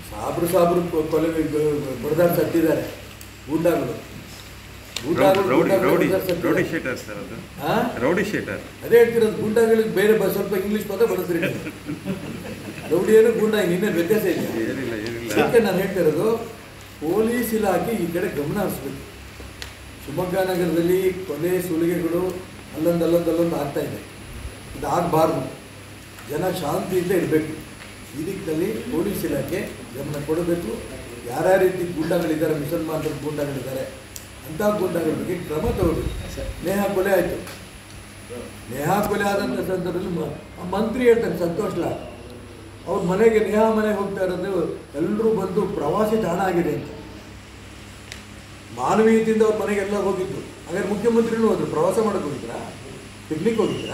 ಸಾಬ್ರು ಸಾಬ್ರು ಕೊ- ಕೊಲೆ ಬಡ್ದಾಡ್ ಸತ್ತಿದ್ದಾರೆ ಗೂಂಡಾಗಳು ಗೂಂಡಾಗಳು ರೌಡಿ ಗೂಂಡಾಗಳು ರೌಡಿ ಬಡ್ದಾಡ್ ಸತ್ತಿದ್ದಾರೆ. ರೌಡಿ ಶೀಟರ್ ಸರ್ ಅದು ಹಾ? ರೌಡಿ ಶೀಟರ್ ಅದೇ ಹೇಳ್ತಿರೋದು ಗೂಂಡಾಗಳಿಗೆ ಬೇರೆ ಬ- ಸ್ವಲ್ಪ ಇಂಗ್ಲೀಷ್ ಪದ ಬಳಸ್ರಿ ನೀವು. ರೌಡಿ ಏನು ಗೂಂಡ ಇನ್ನೇನು ವ್ಯತ್ಯಾಸ ಇದೆ ಏನಿಲ್ಲ ಏನಿಲ್ಲ ಅದಕ್ಕೆ ನಾನು ಹೇಳ್ತಿರೋದು ಪೊಲೀಸ್ ಇಲಾಖೆ ಈ ಕಡೆ ಗಮನ ಹರಿಸ್ಬೇಕು ಶಿವಮೊಗ್ಗ ನಗರದಲ್ಲಿ ಕೊಲೆ ಸುಲಿಗೆಗಳು ಅಲ್ಲೊಂದು ಅಲ್ಲೊಂದು ಅಲ್ಲೊಂದು ಆಗ್ತಾ ಇದೆ ಇದು ಆಗಬಾರ್ದು ಜನ ಶಾಂತಿಯಿಂದ ಇರಬೇಕು ಈ ದಿಕ್ಕಿನಲ್ಲಿ ಪೊಲೀಸ್ ಇಲಾಖೆ ಗಮನ ಕೊಡಬೇಕು ಯಾರ್ಯಾವ ರೀತಿ ಗೂಂಡಾಗಳಿದ್ದಾರೆ ಮುಸಲ್ಮಾನರ ಗೂಂಡಾಗಳಿದ್ದಾರೆ ಅಂಥ ಗೂಂಡಾಗಳ ಬಗ್ಗೆ ಕ್ರಮ ತಗೋಬೇಕು ನೇಹಾ ಕೊಲೆ ಆಯಿತು ನೇಹಾ ಕೊಲೆ ಆದಂಥ ಸಂದರ್ಭದಲ್ಲಿ ಮ- ಆ ಮಂತ್ರಿ ಹೇಳ್ತಾರೆ ಸಂತೋಷ್ ಲಾಲ್ ಅವ್ರ ಮನೆಗೆ ನೇಹಾ ಮನೆಗೆ ಹೋಗ್ತಾ ಇರೋದು ಎಲ್ಲರೂ ಬಂದು ಪ್ರವಾಸಿ ತಾಣ ಆಗಿದೆ ಅಂತ ಮಾನವೀಯತೆಯಿಂದ ಅವ್ರ ಮನೆಗೆಲ್ಲ ಹೋಗಿದ್ದು ಹಾಗಾದ್ರೆ ಮುಖ್ಯಮಂತ್ರಿನೂ ಹೋದ್ರು ಪ್ರವಾಸ ಮಾಡಕ್ಕೆ ಹೋಗಿದ್ರಾ ಪಿಕ್ನಿಕ್ ಹೋಗಿದ್ರಾ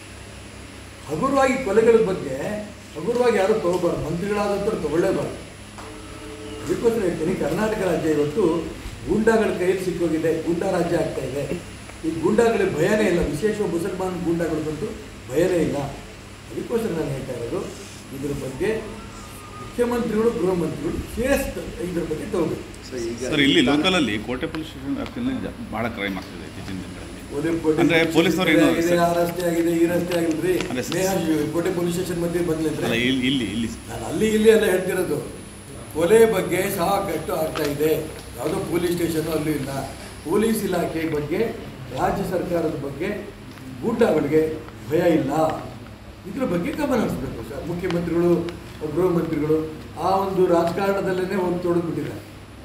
ಹಗುರವಾಗಿ ಕೊಲೆಗಳ ಬಗ್ಗೆ ಹಗುರವಾಗಿ ಯಾರು ತಗೋಬಾರ್ದು ಮಂತ್ರಿಗಳಾದಂಥವ್ರು ತಗೊಳ್ಳೇಬಾರ್ದು ಅದಕ್ಕೋಸ್ಕರ ಹೇಳ್ತೀನಿ ಕರ್ನಾಟಕ ರಾಜ್ಯ ಇವತ್ತು ಗೂಂಡಾಗಳ ಕೈಯಲ್ಲಿ ಸಿಕ್ಕೋಗಿದೆ ಗೂಂಡಾ ರಾಜ್ಯ ಆಗ್ತಾ ಇದೆ ಈ ಗೂಂಡಾಗಳಿಗೆ ಭಯನೇ ಇಲ್ಲ ವಿಶೇಷ ಮುಸಲ್ಮಾನ್ ಗೂಂಡಾಗಳಿಗಂತೂ ಭಯನೇ ಇಲ್ಲ ಅದಕ್ಕೋಸ್ಕರ ನಾನು ಹೇಳ್ತಾ ಇರೋದು ಇದ್ರ ಬಗ್ಗೆ ಮುಖ್ಯಮಂತ್ರಿಗಳು ಗೃಹ ಮಂತ್ರಿಗಳು ಸೀರಿಯಸ್ ಇದ್ರ ಬಗ್ಗೆ ತಗೋಬೇಕು ಸರ್ ಇಲ್ಲಿ ಲೋಕಲಲ್ಲಿ ಕೋಟೆ ಪೊಲೀಸ್ ಸ್ಟೇಷನ್ ವ್ಯಾಪ್ತಿಯಲ್ಲಿ ಜ- ಬಹಳ ಕ್ರೈಮ್ ಆಗ್ತಿದೆ ಇತ್ತೀಚಿನ ದಿನಗಳಲ್ಲಿ ಕೋಟೆ ಪೊಲೀಸ್ ಅಂದ್ರೆ ಪೊಲೀಸ್ನವ್ರು ಏನು ಆಗಿದೆ, ಆ ರಸ್ತೆ ಆಗಿದೆ ಈ ರಸ್ತೆ ಆಗಿಲ್ರಿ ಅಂದ್ರೆ ಸ- ನೇಹಾ ಕೋಟೆ ಪೊಲೀಸ್ ಸ್ಟೇಷನ್ ಮಧ್ಯೆ ಅಲ್ಲ ಬಂದ್ಲಿದ್ರೆ ಇಲ್ಲಿ ಇಲ್ಲಿ ಇಲ್ಲಿ ನಾನು ಅಲ್ಲಿ ಇಲ್ಲಿ ಎಲ್ಲ ಹೇಳ್ತಿರೋದು ಕೊಲೆ ಬಗ್ಗೆ ಸಾಕಷ್ಟು ಆಗ್ತಾ ಇದೆ ಯಾವುದೋ ಪೊಲೀಸ್ ಸ್ಟೇಷನ್ ಅಲ್ಲೂ ಇಲ್ಲ ಪೊಲೀಸ್ ಇಲಾಖೆ ಬಗ್ಗೆ ರಾಜ್ಯ ಸರ್ಕಾರದ ಬಗ್ಗೆ ಗೂಂಡಾಗಳಿಗೆ ಭಯ ಇಲ್ಲ ಇದ್ರ ಬಗ್ಗೆ ಗಮನ ಹರಿಸ್ಬೇಕು ಸರ್ ಮುಖ್ಯಮಂತ್ರಿಗಳು ಗೃಹ ಮಂತ್ರಿಗಳು ಆ ಒಂದು ರಾಜಕಾರಣದಲ್ಲೇ ಹೋಗಿ ತೊಡಗ್ಬಿಟ್ಟಿದ್ದಾರೆ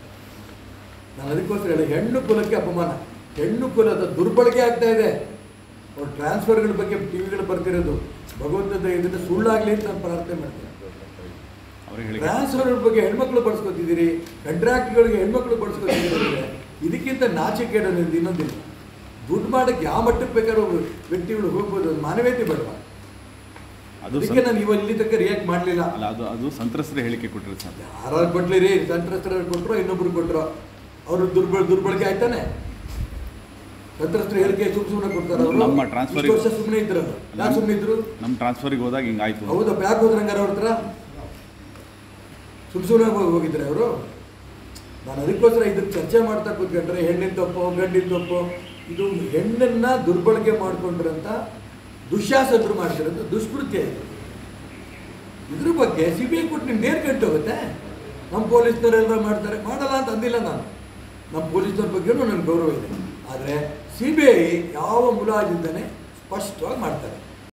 ನಾನು ಅದಕ್ಕೋಸ್ಕರ ಹೇಳಿ ಹೆಣ್ಣು ಕುಲಕ್ಕೆ ಅಪಮಾನ ಹೆಣ್ಣು ಕುಲದ ದುರ್ಬಳಕೆ ಆಗ್ತಾ ಇದೆ ಅವ್ರ ಟ್ರಾನ್ಸ್ಫರ್ಗಳ ಬಗ್ಗೆ ಟಿ ವಿಗಳು ಬರ್ತಿರೋದು ಭಗವಂತದ ಇದನ್ನು ಸುಳ್ಳಾಗಲಿ ಅಂತ ನಾನು ಪ್ರಾರ್ಥನೆ ಮಾಡ್ತೀನಿ ಅವ್ರಿಗೆ ಹೇಳಿ ಟ್ರಾನ್ಸ್ಫರ್ ಬಗ್ಗೆ ಹೆಣ್ಮಕ್ಳು ಬಳಸ್ಕೊತಿದ್ದೀರಿ ಕಾಂಟ್ರಾಕ್ಟ್ಗಳಿಗೆ ಹೆಣ್ಮಕ್ಳು ಬಳಸ್ಕೊತಿದ್ದೀರಿ ಅಂದ್ರೆ ಇದಕ್ಕಿಂತ ನಾಚಿಕೆಡು ಅನ್ನೋದು ಇನ್ನೊಂದಿಲ್ಲ ದುಡ್ಡು ಮಾಡಕ್ಕೆ ಯಾವ ಮಟ್ಟಕ್ಕೆ ಬೇಕಾದ್ರೂ ಒಬ್ಬ ವ್ಯಕ್ತಿಗಳು ಹೋಗ್ಬೋದು ಅದು ಮಾನವೀಯತೆ ಬೇಡವಾ ಅದು ಅದಕ್ಕೆ ಸಂ- ನಾನು ಇವಾಗ ಇಲ್ಲಿ ತನಕ ರಿಯಾಕ್ಟ್ ಮಾಡಲಿಲ್ಲ ಅಲ್ಲ ಅದು ಅದು ಸಂತ್ರಸ್ತರ ಹೇಳಿಕೆ ಕೊಟ್ಟಿರೋ ಸರ್ ಯಾರು ಕೊಟ್ಲಿರಿ ಸಂತ್ರಸ್ತರ ಕೊಟ್ಟರು ಇನ್ನೊಬ್ರು ಕೊಟ್ಟರು ಅವರು ದುರ್ಬಳ ದುರ್ಬಳಕೆ ಆಯ್ತಾನೆ ಸಂತ್ರಸ್ತರ ಹೇಳಿಕೆ ಸುಮ್ ಸುಮ್ಮನೆ ಕೊಡ್ತಾರೆ ಅವರು ನಮ್ಮ transfer- ವರ್ಷ ಸುಮ್ಮನೆ ಇದ್ರು ಯಾರು ಸುಮ್ಮನೆ ಇದ್ರು ನಮ್ಮ ಟ್ರಾನ್ಸ್ಫರಿಗೆ ಹೋದಾಗ ಹಿಂಗಾಯ್ತು ಹೌದಪ್ಪ ಯಾಕೆ ಹೋದ್ರೆ ಹಂಗಾರೆ ಅವ್ರ ಹತ್ರ ಸುಮ್ ಸುಮ್ಮನೆ ಹೋಗಿದ್ರೆ ಅವರು ನಾನು ಅದಕ್ಕೋಸ್ಕರ ಇದಕ್ಕೆ ಚರ್ಚೆ ಮಾಡ್ತಾ ಕೂತ್ಕೊಂಡ್ರೆ ಹೆಣ್ಣಿನ ತಪ್ಪು ಗಂಡಿನ ತಪ್ಪು ಇದು ಹೆಣ್ಣನ್ನ ದುರ್ಬಳಕೆ ಮಾಡ್ಕೊಂಡ್ರಂತ ದುಶ್ಯಾಸಕರು ಮಾಡ್ತಿರೋದು ದುಷ್ಕೃತ್ಯ ಇದು ಇದ್ರ ಬಗ್ಗೆ ಸಿ ಬಿ ಐ ಕೊಟ್ಟು ನಿಮ್ಗೆ ನೇರ್ ಕಟ್ಟು ಹೋಗುತ್ತೆ ನಮ್ಮ ಪೊಲೀಸ್ನವರೆಲ್ಲ ಮಾಡ್ತಾರೆ ಮಾಡಲ್ಲ ಅಂತ ಅಂದಿಲ್ಲ ನಾನು ನಮ್ಮ ಪೊಲೀಸ್ನವ್ರ ಬಗ್ಗೆನೂ ನನಗೆ ಗೌರವ ಇದೆ ಆದರೆ ಸಿ ಬಿ ಐ ಯಾವ ಮುಲಾಜಿಂದನೇ ಸ್ಪಷ್ಟವಾಗಿ ಮಾಡ್ತಾರೆ